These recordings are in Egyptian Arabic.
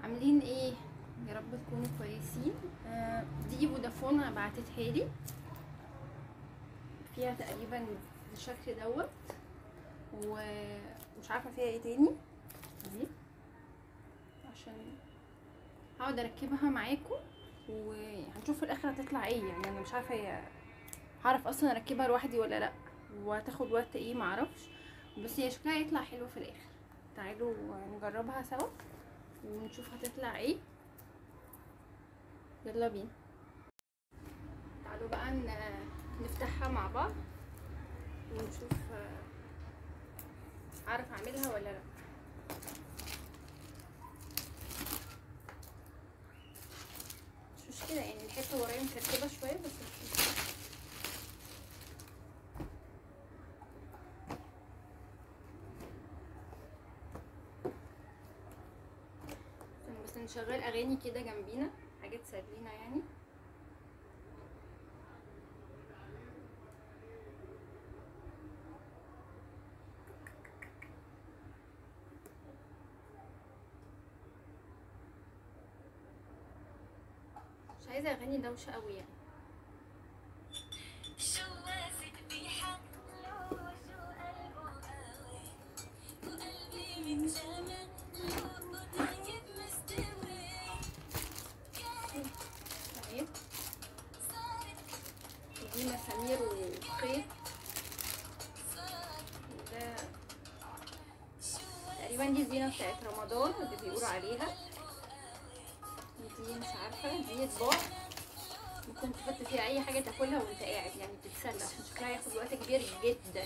عاملين ايه يا رب تكونوا كويسين آه دي فودافون بعتتها لي فيها تقريبا بالشكل دوت ومش عارفه فيها ايه تاني دي عشان هقعد اركبها معاكم وهنشوف في الاخر هتطلع ايه يعني انا مش عارفه هي هعرف اصلا اركبها لوحدي ولا لا وهتاخد وقت ايه معرفش بس هي شكلها هيطلع حلو في الاخر تعالوا نجربها سوا ونشوف هتطلع ايه يلا بينا تعالوا بقى ن- نفتحها مع بعض ونشوف آه، اعرف اعملها ولا لا مش مشكلة يعني الحتة ورايا مكركبة شوية بس مش مشكلة استنى بس نشغل اغاني كده جنبينا حاجة تسلينا يعني مش عايزة اغاني دوشة قوي يعني شو واثق بحقله وشو قلبه قوي وقلبي من جماله طيب مستوي اهي دي مسامير وخيط وده تقريبا دي الزينة بتاعت رمضان اللي بيقولوا عليها دي مش عارفة دي اطباق ممكن تحط فيها اي حاجة تاكلها وانت قاعد يعني تتسلى عشان شكلها هياخد وقت كبير جدا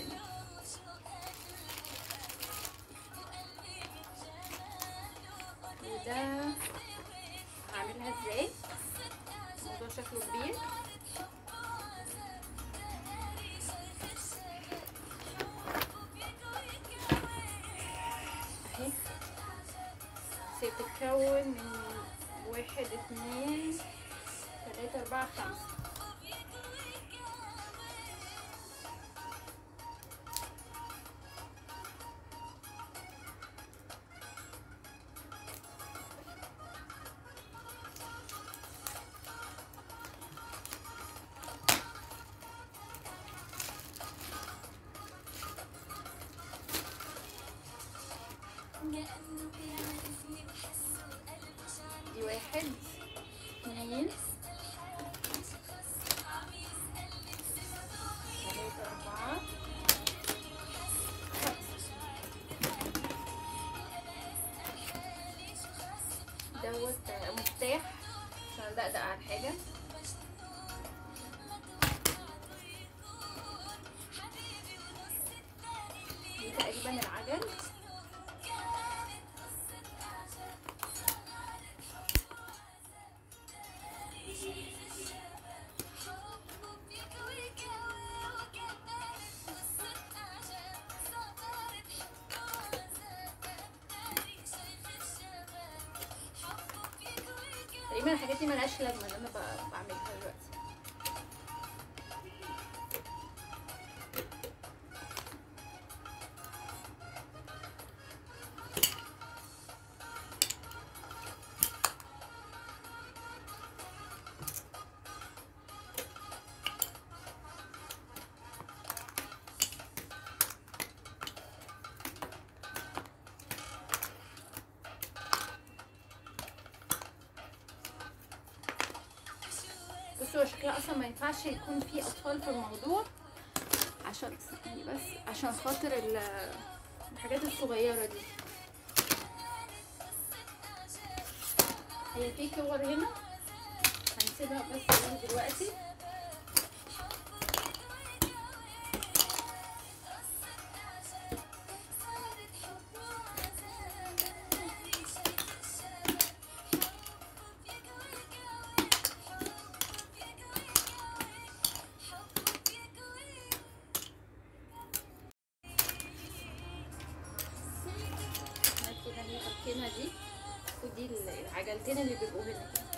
وده هعملها ازاي الموضوع شكله كبير اهي بس هي بتتكون من واحد اتنين تلاتة اربعة خمسة كأنه بيعرفني وحسه قلبه شعر دي واحد اتنين تلاتة اربعة دوت مفتاح عشان ادقدق على الحاجة دي تقريبا العجل تقريبا الحاجات دي ملهاش لازمة اللي انا ب- بعملها دلوقتي بصوا هو شكلها اصلا ما ينفعش يكون في اطفال في الموضوع عشان يعني بس عشان خاطر ال- الحاجات الصغيره دي هي في كور هنا هنسيبها بس دي دلوقتي كده هي حطينا دي ودي العجلتين اللي بيبقوا هنا كده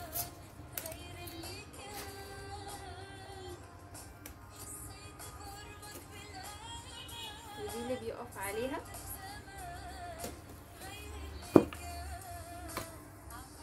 ودي اللي بيقف عليها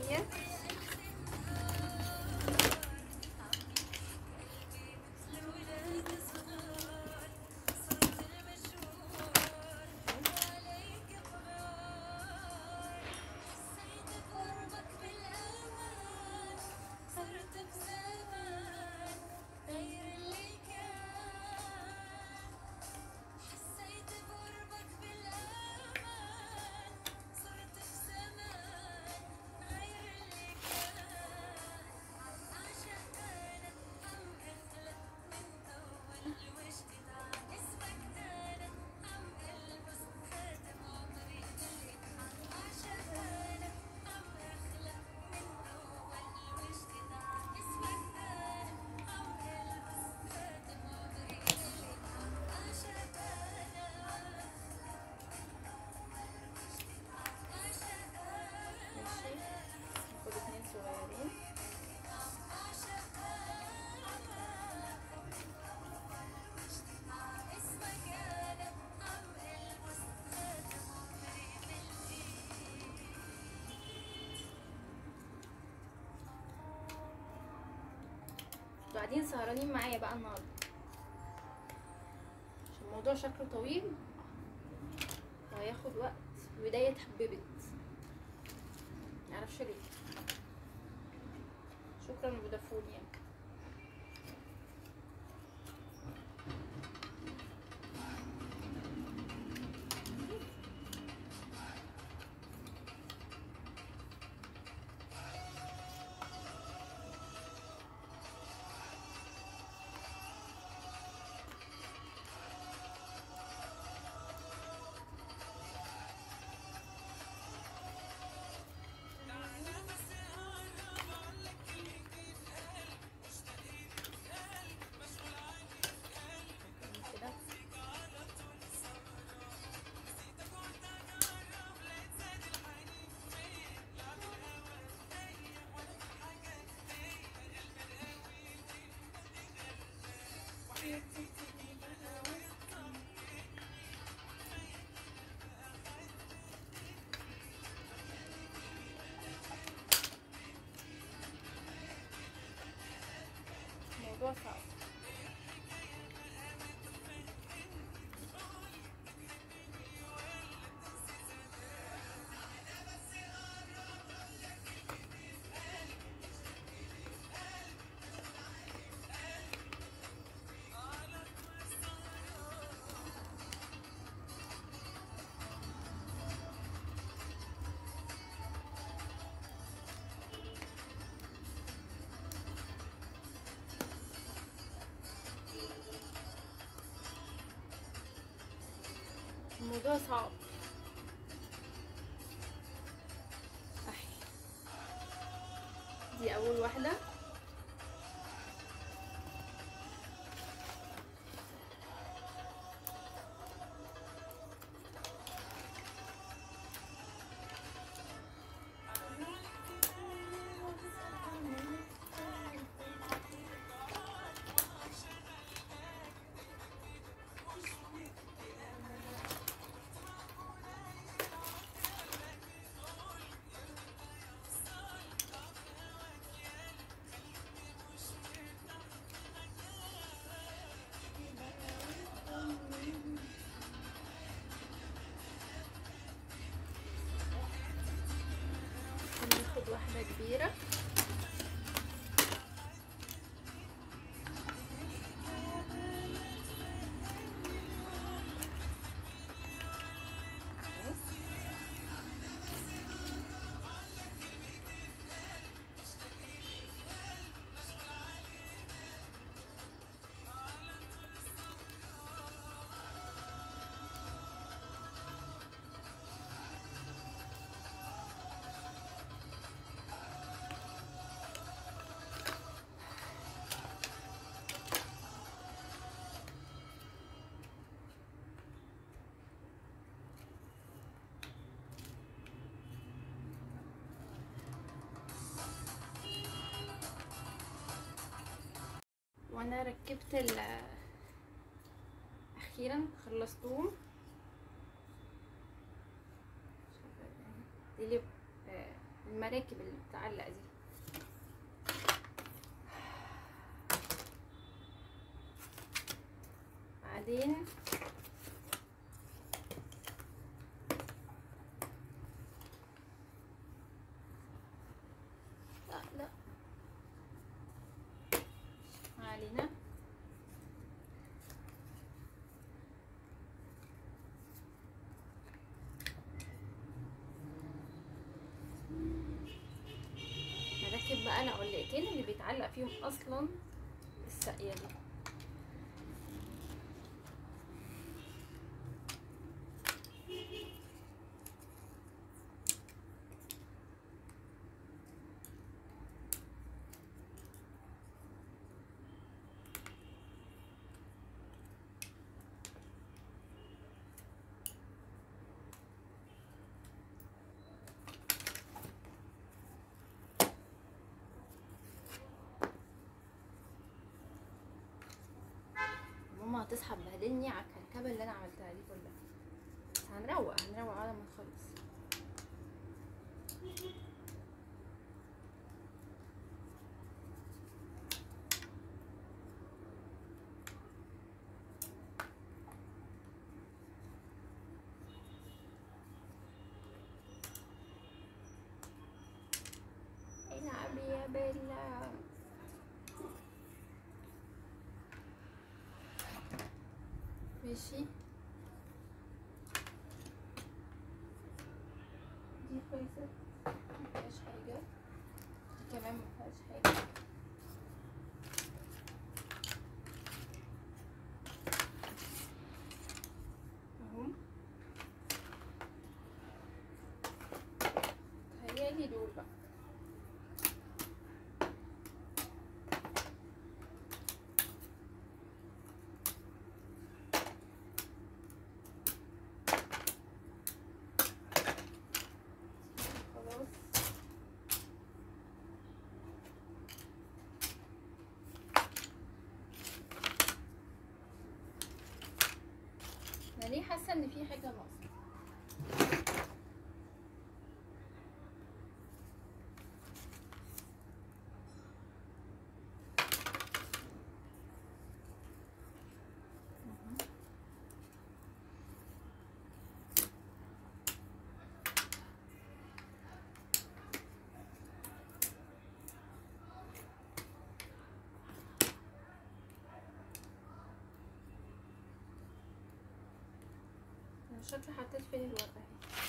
شويه حسيت بقربك بالأمان صرت في زمان غير اللي كان عشان أنا عم أخلق من أول وجدي اسمك أنا عم ألبس خاتم عمري اللي عشان أنا عم أخلق من أول وجدي اسمك أنا عم ألبس خاتم عمري اللي عشان أنا ماشي ناخد اتنين صغيرين اسمك أنا عم ألبس خاتم عمري بالإيد انتوا قاعدين سهرانين معايا بقى النهارده عشان الموضوع شكله طويل وهياخد وقت وبداية اتحببت معرفش ليه شكرا لفودافون يعني كده موضوع صعب الموضوع صعب أحي. دي اول واحده ناخد واحده كبيره وانا ركبت ال اخيرا خلصتهم دي اللي آه، المراكب اللي بتعلق دي بعدين لا لا ما علينا هركب بقى العلقتين اللي بيتعلق فيهم اصلا الساقية دي ماما هتصحى تبهدلني على الكركبه اللي انا عملتها دي كلها بس هنروق هنروق على ما نخلص العبي يا بيلا ماشي دي كويسة مفيهاش حاجة دي كمان مفيهاش حاجة اهو تهيألي دول بقى خلاص انا ليه حاسه ان في حاجه ناقصه انا مش فاكره حطيت فين الورقه اهي